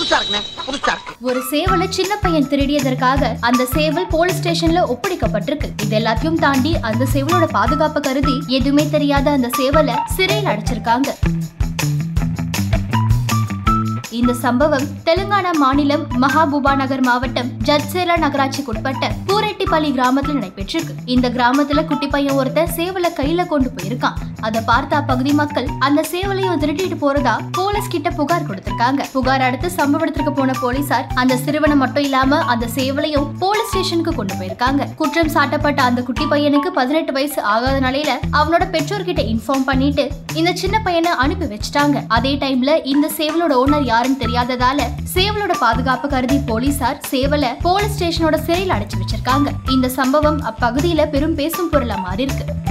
புதுசா இருக்குண்ணே புதுசா இருக்கு ஒரு சேவலை சின்ன பையன் திருடியதற்காக அந்த சேவல் போலீஸ் ஸ்டேஷன்ல ஒப்படைக்கப்பட்டிருக்கு இது எல்லாத்தையும் தாண்டி அந்த சேவலோட பாதுகாப்பு கருதி எதுவுமே தெரியாத அந்த சேவலை சிறையில் அடைச்சிருக்காங்க இந்த சம்பவம் தெலுங்கானா மாநிலம் மகாபூபா நகர் மாவட்டம் ஜட்சேலா நகராட்சிக்குட்பட்ட பூரெட்டிப்பள்ளி கிராமத்துல நடைபெற்றிருக்கு இந்த கிராமத்துல குட்டி பையன் ஒருத்தன் சேவலை கையில கொண்டு போயிருக்கான் அதை பார்த்த அப்பகுதி மக்கள் அந்த சேவலையும் திருடிட்டு போறதா போலீஸ் கிட்ட புகார் கொடுத்திருக்காங்க புகார் அடுத்து சம்பவ இடத்திற்கு போன போலீசார் அந்த சிறுவனை மட்டும் இல்லாம அந்த சேவலையும் போலீஸ் ஸ்டேஷனுக்கு கொண்டு போயிருக்காங்க குற்றம் சாட்டப்பட்ட அந்த குட்டி பையனுக்கு பதினெட்டு வயசு ஆகாத நிலையில அவனோட பெற்றோர்கிட்ட இன்ஃபார்ம் பண்ணிட்டு இந்த சின்ன பையனை அனுப்பி வச்சுட்டாங்க அதே டைம்ல இந்த சேவலோட ஓனர் யாருன்னு தெரியாததால சேவலோட பாதுகாப்பு கருதி போலீசார் சேவலை போலீஸ் ஸ்டேஷனோட சிறையில் அடைச்சு வச்சிருக்காங்க இந்த சம்பவம் அப்பகுதியில பெரும் பேசும் பொருளா மாறி இருக்கு